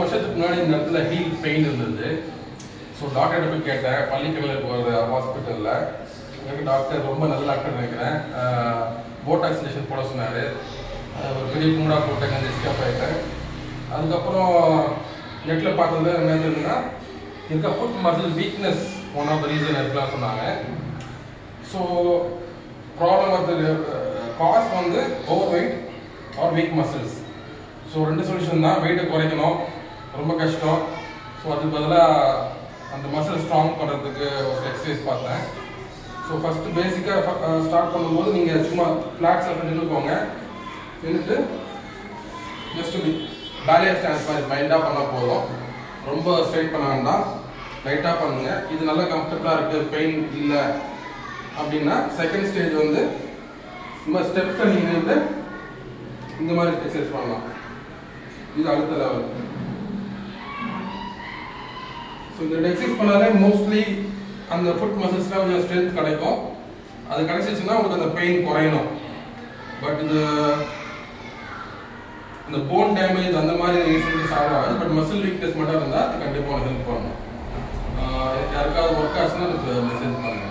வருஷத்துக்கு முன்னாடி இந்த இடத்துல ஹீல் பெயின் இருந்தது ஸோ டாக்டர்கிட்ட போய் கேட்டேன் பள்ளிக்கலையில் ஒரு ஹாஸ்பிட்டலில் எனக்கு டாக்டர் ரொம்ப நல்ல டாக்டர் நினைக்கிறேன் போட்டாக்ஸ் இன்ஜெக்ஷன் போட சொன்னார் ஒரு பெரிய கும்படா போட்டேன் கொஞ்சம் எஸ்கேப் ஆகிட்டேன் அதுக்கப்புறம் நெட்டில் பார்த்தது என்ன தெரியுதுன்னா இருக்க foot muscle weakness one of the reason இருக்கலாம் சொன்னாங்க ஸோ ப்ராப்ளம் வந்து காஸ் வந்து over weight or weak muscles so ரெண்டு சொல்யூஷன் தான் வெயிட்டை குறைக்கணும் ரொம்ப கஷ்டம் ஸோ அதுக்கு பதிலாக அந்த மசில் ஸ்ட்ராங் பண்ணுறதுக்கு ஒரு எக்ஸசைஸ் பார்த்தேன் ஸோ ஃபஸ்ட்டு பேசிக்காக ஸ்டார்ட் பண்ணும்போது நீங்கள் சும்மா ஃப்ளாட் சர்ஃபர் நின்றுக்கோங்க நின்றுட்டு ஜஸ்ட் இப்படி பேலியர் ஸ்டான்ஸ் மாதிரி மைண்டாக பண்ணால் போதும் ரொம்ப ஸ்ட்ரைட் பண்ண வேண்டாம் லைட்டாக பண்ணுங்க இது நல்லா கம்ஃபர்டபுளாக இருக்குது பெயின் இல்லை அப்படின்னா செகண்ட் ஸ்டேஜ் வந்து இந்த ஸ்டெப்ஸை நீங்கள் நின்று இந்த மாதிரி எக்ஸசைஸ் பண்ணலாம் இது அடுத்த லெவல் ஸோ இந்த எக்ஸசைஸ் பண்ணாலே மோஸ்ட்லி அந்த ஃபுட் மசில்ஸ்லாம் கொஞ்சம் ஸ்ட்ரென்த் கிடைக்கும் அது கிடைச்சிச்சுன்னா உங்களுக்கு அந்த பெயின் குறையணும் பட் இந்த இந்த போன் டேமேஜ் அந்த மாதிரி ரீசன்ஸ் ஆகாது பட் மசில் வீக்னஸ் மட்டும் இருந்தால் அது கண்டிப்பாக ஹெல்ப் பண்ணணும் ஆஹ் யாருக்காவது ஒர்க் ஆச்சுன்னா எனக்கு மெசேஜ் பண்ணுங்க